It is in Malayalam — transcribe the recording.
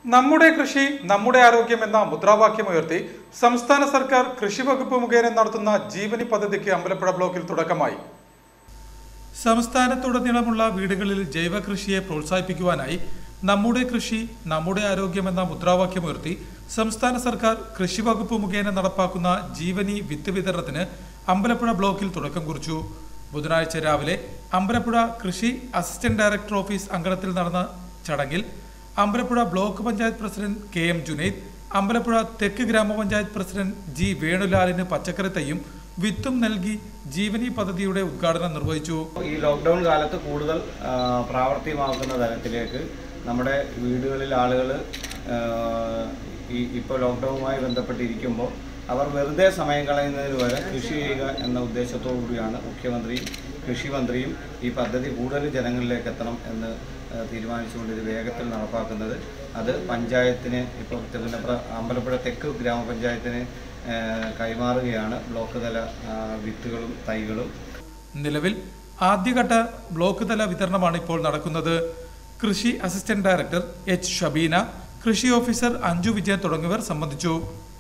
നമ്മുടെ കൃഷി നമ്മുടെ ആരോഗ്യം എന്ന മുദ്രാവാക്യമുയർത്തി സംസ്ഥാന സർക്കാർ കൃഷി വകുപ്പ് മുഖേന നടത്തുന്ന ജീവനി പദ്ധതിക്ക് അമ്പലപ്പുഴ ബ്ലോക്കിൽ തുടക്കമായി സംസ്ഥാനത്തുടനീളമുള്ള വീടുകളിൽ ജൈവ കൃഷിയെ പ്രോത്സാഹിപ്പിക്കുവാനായി നമ്മുടെ കൃഷി നമ്മുടെ ആരോഗ്യം എന്ന മുദ്രാവാക്യമുയർത്തി സംസ്ഥാന സർക്കാർ കൃഷി വകുപ്പ് മുഖേന നടപ്പാക്കുന്ന ജീവനി വിത്ത് വിതരണത്തിന് അമ്പലപ്പുഴ ബ്ലോക്കിൽ തുടക്കം കുറിച്ചു ബുധനാഴ്ച രാവിലെ അമ്പലപ്പുഴ കൃഷി അസിസ്റ്റന്റ് ഡയറക്ടർ ഓഫീസ് അങ്കണത്തിൽ നടന്ന ചടങ്ങിൽ Ambalappuzha block panchayat president K M Junaid Ambalappuzha തെക്ക് ഗ്രാമപഞ്ചായത്ത് പ്രസിഡന്റ് ജി വേണുലാലിന് പച്ചക്കറി തൈയും വിത്തും നൽകി ജീവനി പദ്ധതിയുടെ ഉദ്ഘാടനം നിർവഹിച്ചു ഈ ലോക്ക്ഡൗൺ കാലത്ത് കൂടുതൽ ആ, പ്രാവർത്തികമാക്കുന്ന തരത്തിലേക്ക് നമ്മുടെ വീടുകളിൽ ആളുകൾ ഈ ഇപ്പോൾ ലോക്ക്ഡൗണുമായി ബന്ധപ്പെട്ടിരിക്കുമ്പോൾ അവർ വെറുതെ സമയം കളയുന്നതിന് പകരം കൃഷി ചെയ്യുക എന്ന ഉദ്ദേശത്തോടു കൂടിയാണ് മുഖ്യമന്ത്രിയും കൃഷിമന്ത്രിയും ഈ പദ്ധതി കൂടുതൽ ജനങ്ങളിലേക്ക് എത്തണം എന്ന് ആ, തീരുമാനിച്ചുകൊണ്ട് ഇത് വേഗത്തിൽ നടപ്പാക്കുന്നത് അത് പഞ്ചായത്തിന് ഇപ്പോൾ തിരുവനന്തപുരം അമ്പലപ്പുഴ തെക്ക് ഗ്രാമപഞ്ചായത്തിന് ആ, കൈമാറുകയാണ് ബ്ലോക്ക് തല ആ, വിത്തുകളും തൈകളും നിലവിൽ ആദ്യഘട്ട ബ്ലോക്ക് തല വിതരണമാണ് ഇപ്പോൾ നടക്കുന്നത് കൃഷി അസിസ്റ്റന്റ് ഡയറക്ടർ എച്ച് ഷബീന കൃഷി ഓഫീസർ അഞ്ജു വിജയൻ തുടങ്ങിയവർ സംബന്ധിച്ചു